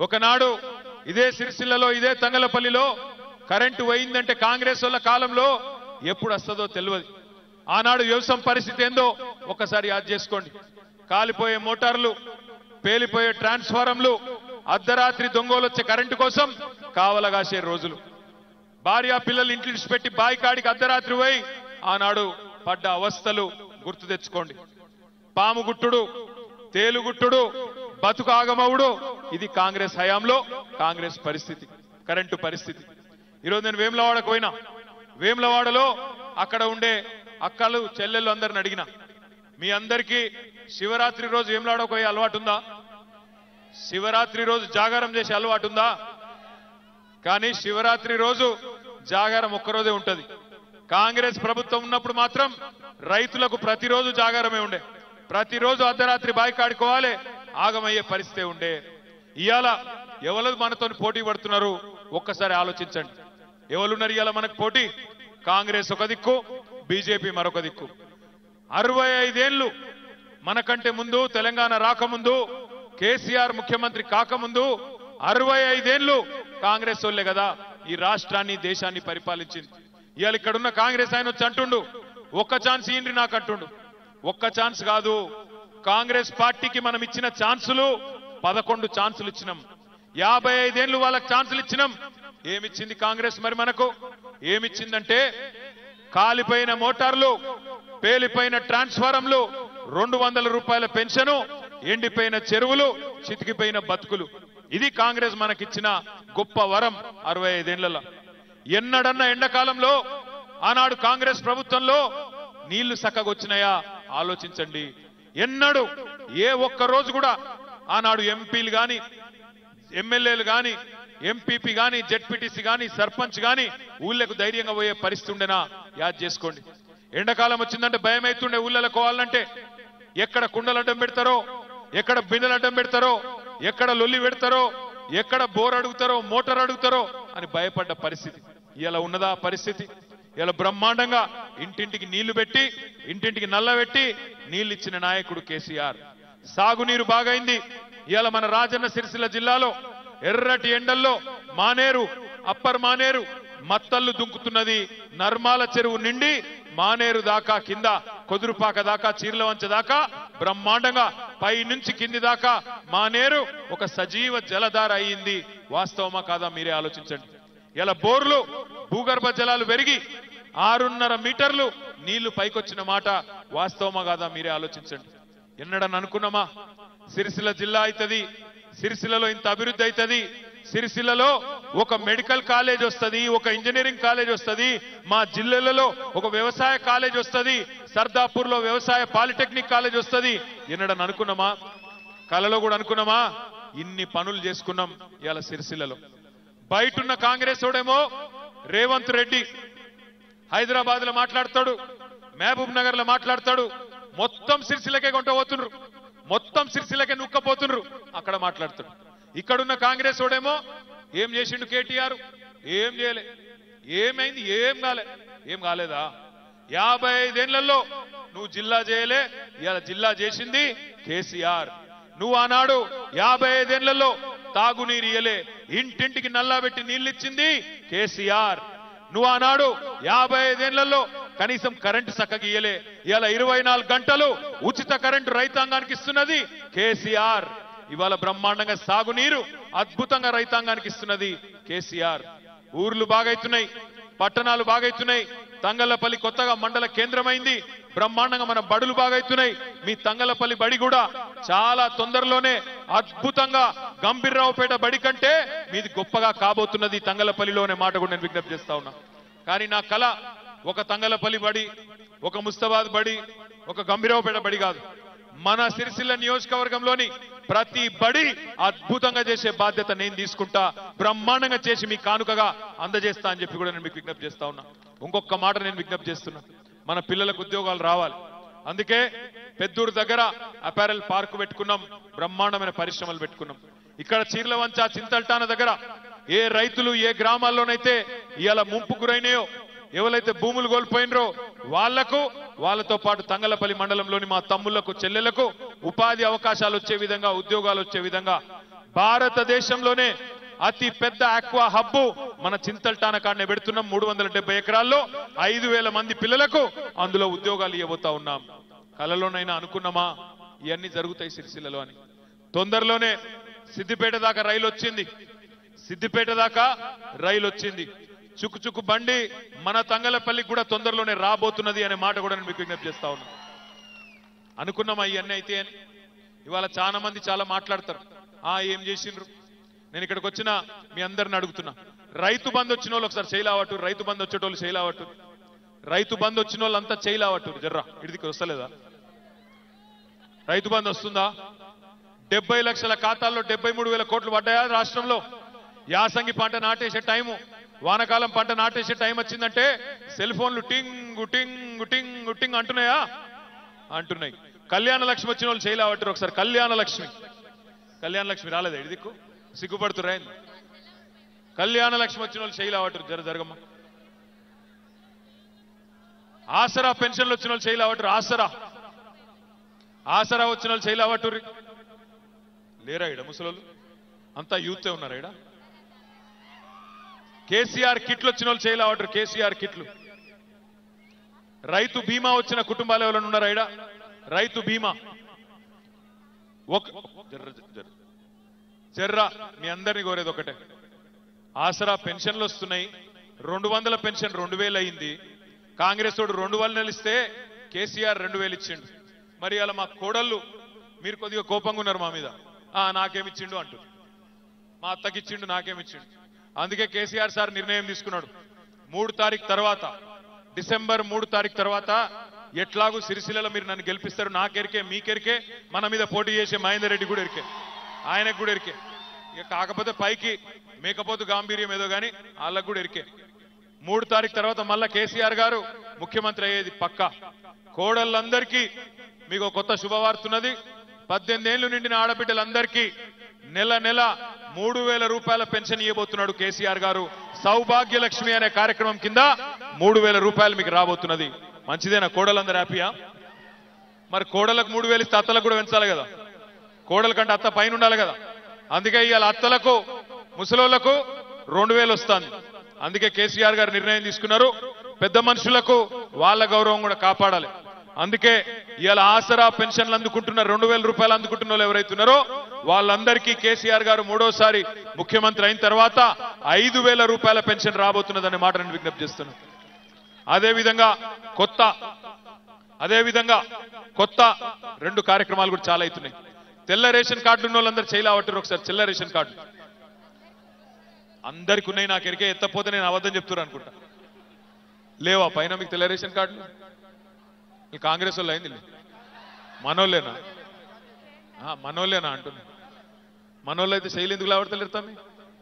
ఒకనాడు ఇదే సిరిసిల్లలో ఇదే తంగలపల్లిలో కరెంటు పోయిందంటే కాంగ్రెస్ వాళ్ళ కాలంలో ఎప్పుడు వస్తుందో తెలియదు ఆనాడు వ్యవసాయం పరిస్థితి ఏందో ఒకసారి యాద్ చేసుకోండి కాలిపోయే మోటార్లు పేలిపోయే ట్రాన్స్ఫారంలు అర్ధరాత్రి దొంగలు వచ్చే కరెంటు కోసం కావలగాసే రోజులు భార్య పిల్లలు ఇంటి పెట్టి బాయి కాడికి అర్ధరాత్రి పోయి ఆనాడు పడ్డ అవస్థలు గుర్తు తెచ్చుకోండి పాము గుట్టుడు తేలుగుట్టుడు బతుకు ఆగమవుడు ఇది కాంగ్రెస్ హయాంలో కాంగ్రెస్ పరిస్థితి కరెంటు పరిస్థితి ఈరోజు నేను వేములవాడకు పోయినా వేములవాడలో అక్కడ ఉండే అక్కలు చెల్లెళ్ళు అందరిని అడిగిన మీ అందరికీ శివరాత్రి రోజు వేములవాడకు పోయే అలవాటు ఉందా శివరాత్రి రోజు జాగారం చేసే అలవాటు ఉందా కానీ శివరాత్రి రోజు జాగారం ఒక్కరోజే ఉంటది కాంగ్రెస్ ప్రభుత్వం ఉన్నప్పుడు మాత్రం రైతులకు ప్రతిరోజు జాగారమే ఉండే ప్రతిరోజు అర్ధరాత్రి బాయికాడుకోవాలి ఆగమయ్యే పరిస్థితి ఉండే ఇవాళ ఎవరు మనతో పోటీ పడుతున్నారు ఒక్కసారి ఆలోచించండి ఎవరున్నారు ఇవాళ మనకు పోటీ కాంగ్రెస్ ఒక దిక్కు బీజేపీ మరొక దిక్కు అరవై ఐదేళ్లు మనకంటే ముందు తెలంగాణ రాకముందు కేసీఆర్ ముఖ్యమంత్రి కాకముందు అరవై ఐదేళ్లు కాంగ్రెస్ వాళ్ళే కదా ఈ రాష్ట్రాన్ని దేశాన్ని పరిపాలించింది ఇవాళ ఇక్కడున్న కాంగ్రెస్ ఆయన వచ్చి అంటుండు ఒక్క ఛాన్స్ ఇయ్యండి నాకు అంటుండు ఒక్క ఛాన్స్ కాదు కాంగ్రెస్ పార్టీకి మనం ఇచ్చిన ఛాన్సులు పదకొండు ఛాన్సులు ఇచ్చినాం యాభై ఐదేళ్లు వాళ్ళకి ఛాన్సులు ఇచ్చినాం ఏమిచ్చింది కాంగ్రెస్ మరి మనకు ఏమిచ్చిందంటే కాలిపోయిన మోటార్లు పేలిపోయిన ట్రాన్స్ఫారంలు రెండు వందల రూపాయల పెన్షను ఎండిపోయిన చెరువులు చితికిపోయిన బతుకులు ఇది కాంగ్రెస్ మనకిచ్చిన గొప్ప వరం అరవై ఐదేళ్లలో ఎన్నడన్న ఎండాకాలంలో ఆనాడు కాంగ్రెస్ ప్రభుత్వంలో నీళ్లు సక్కగొచ్చినాయా ఆలోచించండి ఎన్నడు ఏ ఒక్క రోజు కూడా ఆనాడు ఎంపీలు గాని ఎమ్మెల్యేలు గాని ఎంపీపీ గాని జెడ్పీటీసీ గాని సర్పంచ్ గాని ఊళ్ళకు ధైర్యంగా పోయే పరిస్థితి ఉండేనా యాద్ చేసుకోండి ఎండాకాలం వచ్చిందంటే భయం అవుతుండే ఊళ్ళలో కోవాలంటే ఎక్కడ కుండలు అడ్డం పెడతారో ఎక్కడ బిందెలు అడ్డం పెడతారో ఎక్కడ లొల్లి పెడతారో ఎక్కడ బోర్ అడుగుతారో మోటార్ అడుగుతారో అని భయపడ్డ పరిస్థితి ఇలా ఉన్నదా పరిస్థితి ఇలా బ్రహ్మాండంగా ఇంటింటికి నీళ్లు పెట్టి ఇంటింటికి నల్ల పెట్టి నీళ్లు ఇచ్చిన నాయకుడు కేసీఆర్ సాగునీరు బాగైంది ఇవాళ మన రాజన్న సిరిసిల్ల జిల్లాలో ఎర్రటి ఎండల్లో మానేరు అప్పర్ మానేరు మత్తళ్ళు దుంకుతున్నది నర్మాల చెరువు నిండి మానేరు దాకా కింద కొదురుపాక దాకా చీర్లవంచ దాకా బ్రహ్మాండంగా పై నుంచి కింది దాకా మానేరు ఒక సజీవ జలధార అయ్యింది వాస్తవమా కాదా మీరే ఆలోచించండి ఇలా బోర్లు భూగర్భ జలాలు పెరిగి ఆరున్నర మీటర్లు నీళ్లు పైకొచ్చిన మాట వాస్తవమా కాదా మీరే ఆలోచించండి ఎన్నడని అనుకున్నామా సిరిసిల్ల జిల్లా అవుతుంది సిరిసిల్లలో ఇంత అభివృద్ధి అవుతుంది సిరిసిల్లలో ఒక మెడికల్ కాలేజ్ వస్తది ఒక ఇంజనీరింగ్ కాలేజ్ వస్తది మా జిల్లాలలో ఒక వ్యవసాయ కాలేజ్ వస్తది సర్దాపూర్ లో వ్యవసాయ పాలిటెక్నిక్ కాలేజ్ వస్తది ఎన్నడని అనుకున్నామా కలలో కూడా అనుకున్నామా ఇన్ని పనులు చేసుకున్నాం ఇవాళ సిరిసిల్లలో బయటున్న కాంగ్రెస్ ఓడేమో రేవంత్ రెడ్డి హైదరాబాద్ లో మాట్లాడతాడు మహబూబ్ నగర్ లో మాట్లాడతాడు మొత్తం సిరిసిల్లకే కొంట పోతుండ్రు మొత్తం సిరిసిల్లకే నుక్కపోతుండ్రు అక్కడ మాట్లాడతాడు ఇక్కడున్న కాంగ్రెస్ ఓడేమో ఏం చేసిండు కేటీఆర్ ఏం చేయలే ఏమైంది ఏం కాలే ఏం కాలేదా యాభై ఐదేళ్లలో నువ్వు జిల్లా చేయలే ఇవాళ జిల్లా చేసింది కేసీఆర్ నువ్వు ఆనాడు యాభై ఐదేళ్లలో తాగునీరు ఇయ్యలే ఇంటింటికి నల్లాబెట్టి నీళ్ళిచ్చింది కేసీఆర్ నువ్వు ఆనాడు యాభై ఐదేళ్లలో కనీసం కరెంటు చక్కగా ఇయ్యలే ఇవాళ ఇరవై నాలుగు గంటలు ఉచిత కరెంటు రైతాంగానికి ఇస్తున్నది కేసీఆర్ ఇవాళ బ్రహ్మాండంగా సాగునీరు అద్భుతంగా రైతాంగానికి ఇస్తున్నది కేసీఆర్ ఊర్లు బాగైతున్నాయి పట్టణాలు బాగైతున్నాయి తంగలపల్లి కొత్తగా మండల కేంద్రమైంది బ్రహ్మాండంగా మన బడులు బాగైతున్నాయి మీ తంగలపల్లి బడి కూడా చాలా తొందరలోనే అద్భుతంగా గంభీర్రావుపేట బడి కంటే మీది గొప్పగా కాబోతున్నది తంగలపల్లిలోనే మాట కూడా నేను విజ్ఞప్తి చేస్తా ఉన్నా కానీ నా కళ ఒక తంగలపల్లి బడి ఒక ముస్తాబాద్ బడి ఒక గంభీరావుపేట బడి కాదు మన సిరిసిల్ల నియోజకవర్గంలోని ప్రతి బడి అద్భుతంగా చేసే బాధ్యత నేను తీసుకుంటా బ్రహ్మాండంగా చేసి మీ కానుకగా అందజేస్తా అని చెప్పి కూడా నేను మీకు విజ్ఞప్తి చేస్తా ఉన్నా ఇంకొక మాట నేను విజ్ఞప్తి చేస్తున్నా మన పిల్లలకు ఉద్యోగాలు రావాలి అందుకే పెద్దూరు దగ్గర అపారెల్ పార్క్ పెట్టుకున్నాం బ్రహ్మాండమైన పరిశ్రమలు పెట్టుకున్నాం ఇక్కడ చీర్లవంచ చింతల్టాన దగ్గర ఏ రైతులు ఏ గ్రామాల్లోనైతే ఇవాళ ముంపు గురైనాయో ఎవరైతే భూములు కోల్పోయినరో వాళ్లకు వాళ్ళతో పాటు తంగలపల్లి మండలంలోని మా తమ్ముళ్లకు చెల్లెలకు ఉపాధి అవకాశాలు వచ్చే విధంగా ఉద్యోగాలు వచ్చే విధంగా భారతదేశంలోనే అతి పెద్ద ఆక్వా హబ్బు మన చింతల్టాన కాడనే పెడుతున్నాం మూడు వందల డెబ్బై ఎకరాల్లో ఐదు వేల మంది పిల్లలకు అందులో ఉద్యోగాలు ఇవ్వబోతా ఉన్నాం కలలోనైనా అనుకున్నామా ఇవన్నీ జరుగుతాయి సిరిసిల్లలో అని తొందరలోనే సిద్దిపేట దాకా రైలు వచ్చింది సిద్దిపేట దాకా రైలు వచ్చింది చుక్కు చుక్కు బండి మన తంగలపల్లికి కూడా తొందరలోనే రాబోతున్నది అనే మాట కూడా నేను మీకు విజ్ఞప్తి చేస్తా ఉన్నా అనుకున్నామా ఇవన్నీ అయితే అని ఇవాళ చాలా మంది చాలా మాట్లాడతారు ఆ ఏం చేసిండ్రు నేను ఇక్కడికి వచ్చిన మీ అందరిని అడుగుతున్నా రైతు బంధు వచ్చిన వాళ్ళు ఒకసారి చేయలావట్టు రైతు బంధు వచ్చేటోళ్ళు చేయలావట్టు రైతు బంధు వచ్చిన వాళ్ళు అంతా చేయలావట్టు జర్రా ఇడికి వస్తలేదా రైతు బంధు వస్తుందా డెబ్బై లక్షల ఖాతాల్లో డెబ్బై మూడు వేల కోట్లు పడ్డాయా రాష్ట్రంలో యాసంగి పంట నాటేసే టైము వానకాలం పంట నాటేసే టైం వచ్చిందంటే సెల్ ఫోన్లు టింగ్ టింగ్ టింగ్ టింగ్ అంటున్నాయా అంటున్నాయి కళ్యాణ లక్ష్మి వచ్చిన వాళ్ళు చేయలేవట్టారు ఒకసారి కళ్యాణ లక్ష్మి కళ్యాణ లక్ష్మి రాలేదా ఇది దిక్కు సిగ్గుపడుతురా ఏంది? కళ్యాణ లక్ష్మి వచ్చిన వాళ్ళు చేయలేవట్టారు జర జరగమ్మా ఆసరా పెన్షన్లు వచ్చిన వాళ్ళు చేయలేవట్టారు ఆసరా ఆసరా వచ్చిన వాళ్ళు చేయలేవట్టుర్రి లేరా ఇడ ముసలోళ్ళు అంతా యూతే ఉన్నారా ఇడ కేసీఆర్ కిట్లు వచ్చిన వాళ్ళు చేయలేవట్రు కేసీఆర్ కిట్లు రైతు బీమా వచ్చిన కుటుంబాలు ఎవరైనా ఉన్నారా ఇడ రైతు బీమా ఒక జర్ర జర్ర జర్రా మీ అందరిని కోరేది ఒకటే ఆసరా పెన్షన్లు వస్తున్నాయి రెండు వందల పెన్షన్ రెండు వేలు అయింది కాంగ్రెస్ తోడు రెండు వందలు ఇస్తే కేసీఆర్ రెండు వేలు ఇచ్చిండు మరి అలా మా కోడళ్ళు మీరు కొద్దిగా కోపంగా ఉన్నారు మా మీద ఆ నాకేమిచ్చిండు అంటూ మా అత్తకిచ్చిండు నాకేమిచ్చిండు అందుకే కేసీఆర్ సార్ నిర్ణయం తీసుకున్నాడు మూడు తారీఖు తర్వాత డిసెంబర్ మూడు తారీఖు తర్వాత ఎట్లాగూ సిరిసిల్లలో మీరు నన్ను గెలిపిస్తారు నాకెరికే మీకెరికే మన మీద పోటీ చేసే మహేందర్ రెడ్డి కూడా ఎరికే ఆయనకు కూడా ఎరికే ఇక కాకపోతే పైకి మేకపోతు గాంభీర్యం ఏదో గాని వాళ్ళకు కూడా ఎరికే మూడు తారీఖు తర్వాత మళ్ళా కేసీఆర్ గారు ముఖ్యమంత్రి అయ్యేది పక్కా కోడళ్ళందరికీ మీకు ఒక కొత్త శుభవార్త ఉన్నది పద్దెనిమిది ఏళ్లు నిండిన ఆడబిడ్డలందరికీ నెల నెల మూడు వేల రూపాయల పెన్షన్ ఇవ్వబోతున్నాడు కేసీఆర్ గారు సౌభాగ్య లక్ష్మి అనే కార్యక్రమం కింద మూడు వేల రూపాయలు మీకు రాబోతున్నది మంచిదేనా కోడలందరూ హ్యాపీయా మరి కోడలకు మూడు వేలు ఇస్తే అత్తలకు కూడా పెంచాలి కదా కోడల కంటే అత్త పైన ఉండాలి కదా అందుకే ఇవాళ అత్తలకు ముసలోళ్లకు రెండు వేలు వస్తుంది అందుకే కేసీఆర్ గారు నిర్ణయం తీసుకున్నారు పెద్ద మనుషులకు వాళ్ళ గౌరవం కూడా కాపాడాలి అందుకే ఇవాళ ఆసరా పెన్షన్లు అందుకుంటున్న రెండు వేల రూపాయలు అందుకుంటున్న వాళ్ళు ఎవరైతున్నారో వాళ్ళందరికీ కేసీఆర్ గారు మూడోసారి ముఖ్యమంత్రి అయిన తర్వాత ఐదు వేల రూపాయల పెన్షన్ రాబోతున్నదనే మాట నేను విజ్ఞప్తి చేస్తున్నాను అదే విధంగా కొత్త అదే విధంగా కొత్త రెండు కార్యక్రమాలు కూడా చాలా అవుతున్నాయి తెల్ల రేషన్ కార్డు ఉన్న వాళ్ళందరూ చేయలేవట్టారు ఒకసారి తెల్ల రేషన్ కార్డు అందరికి ఉన్నాయి నాకు ఎరికే ఎత్తపోతే నేను అబద్ధం చెప్తున్నా అనుకుంటా లేవా పైన మీకు తెల్ల రేషన్ కార్డులు ఈ కాంగ్రెస్ వాళ్ళు అయింది మనోళ్ళేనా ఆ, మనోళ్ళేనా అంటున్నా మనోళ్ళు అయితే శైలి ఎందుకు లేవడతలేరు తమ్మి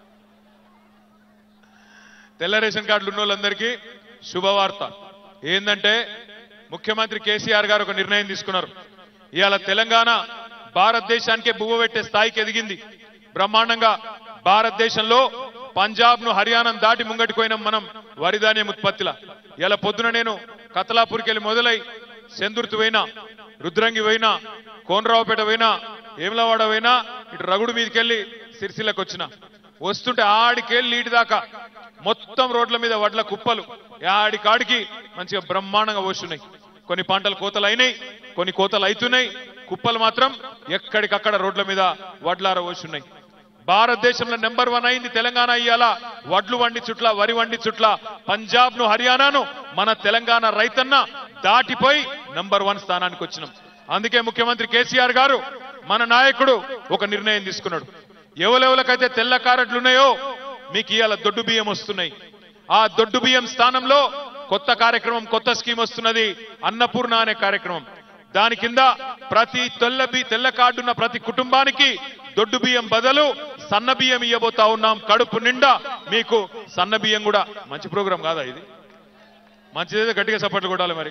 తెల్ల రేషన్ కార్డులు ఉన్న వాళ్ళందరికీ శుభవార్త ఏంటంటే ముఖ్యమంత్రి కేసీఆర్ గారు ఒక నిర్ణయం తీసుకున్నారు ఇవాళ తెలంగాణ భారతదేశానికే బువ్వ పెట్టే స్థాయికి ఎదిగింది బ్రహ్మాండంగా భారతదేశంలో పంజాబ్ ను హర్యానాను దాటి ముంగటిపోయినాం మనం వరి ధాన్యం ఉత్పత్తిలా ఇలా పొద్దున నేను కతలాపూర్కి వెళ్ళి మొదలై సెందుర్తి పోయినా రుద్రంగి పోయినా కోనరావుపేట పోయినా ఏమలవాడ పోయినా ఇటు రగుడు మీదకెళ్ళి సిరిసిల్లకు వచ్చిన వస్తుంటే ఆడికెళ్ళి ఈటి దాకా మొత్తం రోడ్ల మీద వడ్ల కుప్పలు ఆడి కాడికి మంచిగా బ్రహ్మాండంగా పోస్తున్నాయి కొన్ని పంటలు కోతలు అయినాయి కొన్ని కోతలు అవుతున్నాయి కుప్పలు మాత్రం ఎక్కడికక్కడ రోడ్ల మీద వడ్లార పోస్తున్నాయి భారతదేశంలో నెంబర్ వన్ అయింది తెలంగాణ ఇయ్యాల వడ్లు వండి చుట్ల వరి వండి చుట్ల పంజాబ్ ను హర్యానాను మన తెలంగాణ రైతన్న దాటిపోయి నంబర్ వన్ స్థానానికి వచ్చినాం అందుకే ముఖ్యమంత్రి కేసీఆర్ గారు మన నాయకుడు ఒక నిర్ణయం తీసుకున్నాడు ఎవరెవరికైతే తెల్ల కారట్లు ఉన్నాయో మీకు ఇవాళ దొడ్డు బియ్యం వస్తున్నాయి ఆ దొడ్డు బియ్యం స్థానంలో కొత్త కార్యక్రమం కొత్త స్కీమ్ వస్తున్నది అన్నపూర్ణ అనే కార్యక్రమం దాని కింద ప్రతి తెల్ల బి తెల్ల కార్డున్న ప్రతి కుటుంబానికి దొడ్డు బియ్యం బదులు సన్న బియ్యం ఇవ్వబోతా ఉన్నాం కడుపు నిండా మీకు సన్న బియ్యం కూడా మంచి ప్రోగ్రాం కాదా ఇది మంచిదైతే గట్టిగా సపోర్ట్లు కొట్టాలి మరి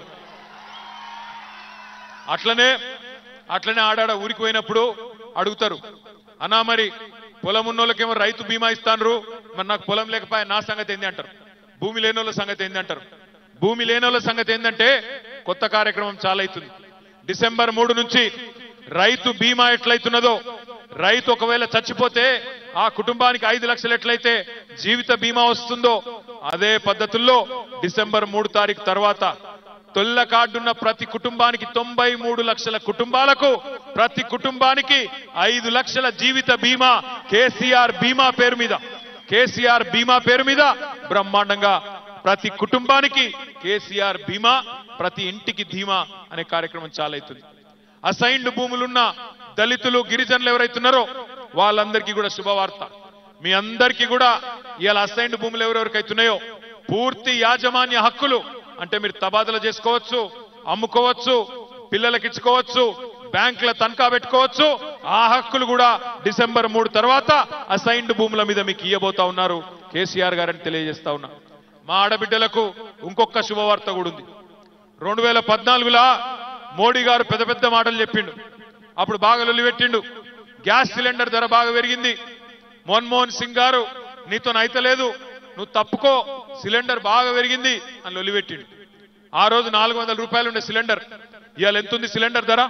అట్లనే అట్లనే ఆడాడ ఊరికి పోయినప్పుడు అడుగుతారు అన్నా మరి పొలం ఉన్నోళ్ళకేమో రైతు బీమా ఇస్తాన్రు మరి నాకు పొలం లేకపోయా నా సంగతి ఏంది అంటారు భూమి లేనోళ్ళ సంగతి ఏంది అంటారు భూమి లేనోళ్ళ సంగతి ఏంటంటే కొత్త కార్యక్రమం చాలా అవుతుంది డిసెంబర్ మూడు నుంచి రైతు బీమా ఎట్లయితున్నదో రైతు ఒకవేళ చచ్చిపోతే ఆ కుటుంబానికి ఐదు లక్షలు ఎట్లయితే జీవిత బీమా వస్తుందో అదే పద్ధతుల్లో డిసెంబర్ మూడు తారీఖు తర్వాత తొల్ల కార్డున్న ప్రతి కుటుంబానికి తొంభై మూడు లక్షల కుటుంబాలకు ప్రతి కుటుంబానికి ఐదు లక్షల జీవిత బీమా కేసీఆర్ బీమా పేరు మీద కేసీఆర్ బీమా పేరు మీద బ్రహ్మాండంగా ప్రతి కుటుంబానికి కేసీఆర్ బీమా ప్రతి ఇంటికి ధీమా అనే కార్యక్రమం చాలవుతుంది అసైన్డ్ భూములున్న దళితులు గిరిజనులు ఎవరైతున్నారో వాళ్ళందరికీ కూడా శుభవార్త మీ అందరికీ కూడా ఇవాళ అసైన్డ్ భూములు ఎవరెవరికైతున్నాయో పూర్తి యాజమాన్య హక్కులు అంటే మీరు తబాదలు చేసుకోవచ్చు అమ్ముకోవచ్చు పిల్లలకి ఇచ్చుకోవచ్చు బ్యాంకుల తనఖా పెట్టుకోవచ్చు ఆ హక్కులు కూడా డిసెంబర్ మూడు తర్వాత అసైన్డ్ భూముల మీద మీకు ఇయ్యబోతా ఉన్నారు కేసీఆర్ గారని తెలియజేస్తా ఉన్నా మా ఆడబిడ్డలకు ఇంకొక శుభవార్త కూడా ఉంది రెండు వేల పద్నాలుగులా మోడీ గారు పెద్ద పెద్ద మాటలు చెప్పిండు అప్పుడు బాగా లొల్లి పెట్టిండు గ్యాస్ సిలిండర్ ధర బాగా పెరిగింది మన్మోహన్ సింగ్ గారు నీతో అయితలేదు నువ్వు తప్పుకో సిలిండర్ బాగా పెరిగింది అని లొల్లి పెట్టిండు ఆ రోజు నాలుగు వందల రూపాయలు ఉండే సిలిండర్ ఇవాళ ఎంతుంది సిలిండర్ ధర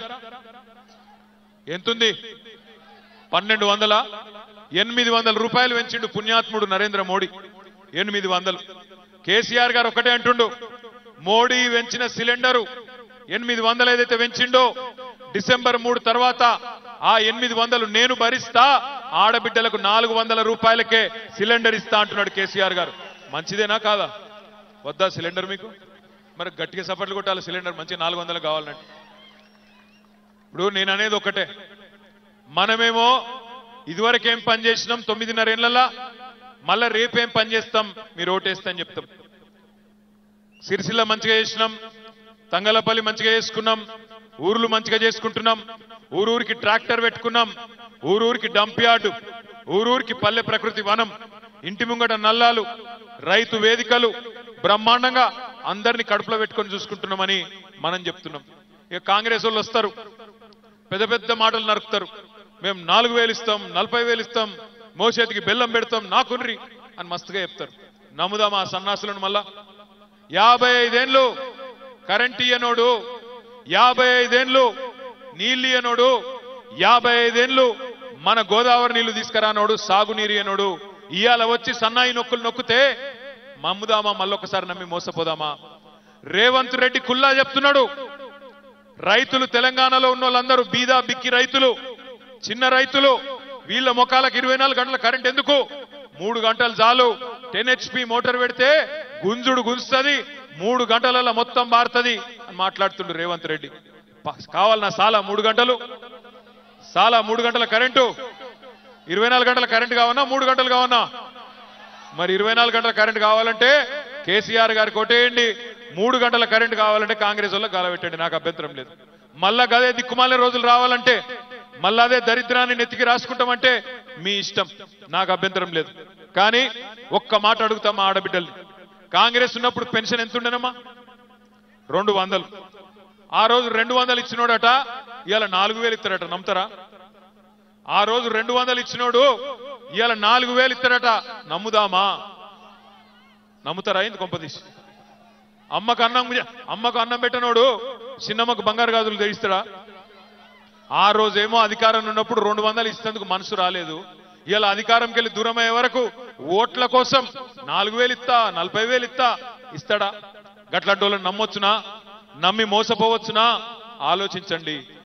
ఎంతుంది పన్నెండు వందల ఎనిమిది వందల రూపాయలు పెంచిండు పుణ్యాత్ముడు నరేంద్ర మోడీ ఎనిమిది వందలు కేసీఆర్ గారు ఒకటే అంటుండు మోడీ పెంచిన సిలిండరు ఎనిమిది వందలు ఏదైతే పెంచిండో డిసెంబర్ మూడు తర్వాత ఆ ఎనిమిది వందలు నేను భరిస్తా ఆడబిడ్డలకు నాలుగు వందల రూపాయలకే సిలిండర్ ఇస్తా అంటున్నాడు కేసీఆర్ గారు మంచిదేనా కాదా వద్దా సిలిండర్ మీకు మరి గట్టిగా సపట్లు కొట్టాలి సిలిండర్ మంచి నాలుగు వందలు కావాలంటే ఇప్పుడు నేను అనేది ఒకటే మనమేమో ఇదివరకేం పని చేసినాం తొమ్మిదిన్నర ఏళ్ళలా మళ్ళా రేపేం పని చేస్తాం మీరు ఓటేస్తా అని చెప్తాం సిరిసిల్ల మంచిగా చేసినాం తంగలపల్లి మంచిగా చేసుకున్నాం ఊర్లు మంచిగా చేసుకుంటున్నాం ఊరూరికి ట్రాక్టర్ పెట్టుకున్నాం ఊరూరికి డంప్ యార్డు ఊరూరికి పల్లె ప్రకృతి వనం ఇంటి ముంగట నల్లాలు రైతు వేదికలు బ్రహ్మాండంగా అందరిని కడుపులో పెట్టుకొని చూసుకుంటున్నామని మనం చెప్తున్నాం ఇక కాంగ్రెస్ వాళ్ళు వస్తారు పెద్ద పెద్ద మాటలు నరుకుతారు మేము నాలుగు వేలు ఇస్తాం నలభై వేలు ఇస్తాం మోసేతికి బెల్లం పెడతాం నాకున్రి అని మస్తుగా చెప్తారు నమ్ముదాం ఆ సన్నాసులను మళ్ళా యాభై ఐదేండ్లు కరెంట్ ఇయ్యనోడు యాభై ఐదేండ్లు నీళ్ళు ఇయ్యనోడు యాభై ఐదేండ్లు మన గోదావరి నీళ్లు తీసుకురానోడు సాగునీరు ఇయ్యనోడు ఇవాళ వచ్చి సన్నాయి నొక్కులు నొక్కితే మమ్ముదామా మళ్ళొకసారి నమ్మి మోసపోదామా రేవంత్ రెడ్డి కుల్లా చెప్తున్నాడు రైతులు తెలంగాణలో ఉన్న వాళ్ళందరూ బీదా బిక్కి రైతులు చిన్న రైతులు వీళ్ళ ముఖాలకు ఇరవై నాలుగు గంటల కరెంట్ ఎందుకు మూడు గంటలు చాలు టెన్ హెచ్పి మోటార్ పెడితే గుంజుడు గుంజుతుంది మూడు గంటలలో మొత్తం మారుతుంది అని మాట్లాడుతుండు రేవంత్ రెడ్డి ప- కావాలన్నా సాలా మూడు గంటలు సాలా మూడు గంటల కరెంటు ఇరవై నాలుగు గంటల కరెంటు కావన్నా మూడు గంటలు కావన్నా మరి ఇరవై నాలుగు గంటల కరెంట్ కావాలంటే కేసీఆర్ గారికి కొట్టేయండి మూడు గంటల కరెంట్ కావాలంటే కాంగ్రెస్ వాళ్ళకి గాలబెట్టండి నాకు అభ్యంతరం లేదు మళ్ళా గదే దిక్కుమాలే రోజులు రావాలంటే మళ్ళా అదే దరిద్రాన్ని నెత్తికి రాసుకుంటామంటే మీ ఇష్టం నాకు అభ్యంతరం లేదు కానీ ఒక్క మాట అడుగుతాం మా ఆడబిడ్డల్ని కాంగ్రెస్ ఉన్నప్పుడు పెన్షన్ ఎంత ఉండేనమ్మా రెండు వందలు ఆ రోజు రెండు వందలు ఇచ్చినోడట ఇవాళ నాలుగు వేలు ఇస్తారట నమ్ముతారా ఆ రోజు రెండు వందలు ఇచ్చినోడు ఇవాళ నాలుగు వేలు ఇస్తారట నమ్ముదామా నమ్ముతారా ఇంత కొంపదీసి అమ్మకు అన్నం అమ్మకు అన్నం పెట్టనోడు చిన్నమ్మకు బంగారు గాజులు తెరిస్తాడా ఆ రోజేమో అధికారం ఉన్నప్పుడు రెండు వందలు ఇస్తేందుకు మనసు రాలేదు ఇలా అధికారంకి వెళ్ళి దూరం అయ్యే వరకు ఓట్ల కోసం నాలుగు వేలు ఇస్తా నలభై వేలు ఇస్తా ఇస్తాడా గట్లాంటి వాళ్ళని నమ్మొచ్చునా నమ్మి మోసపోవచ్చునా ఆలోచించండి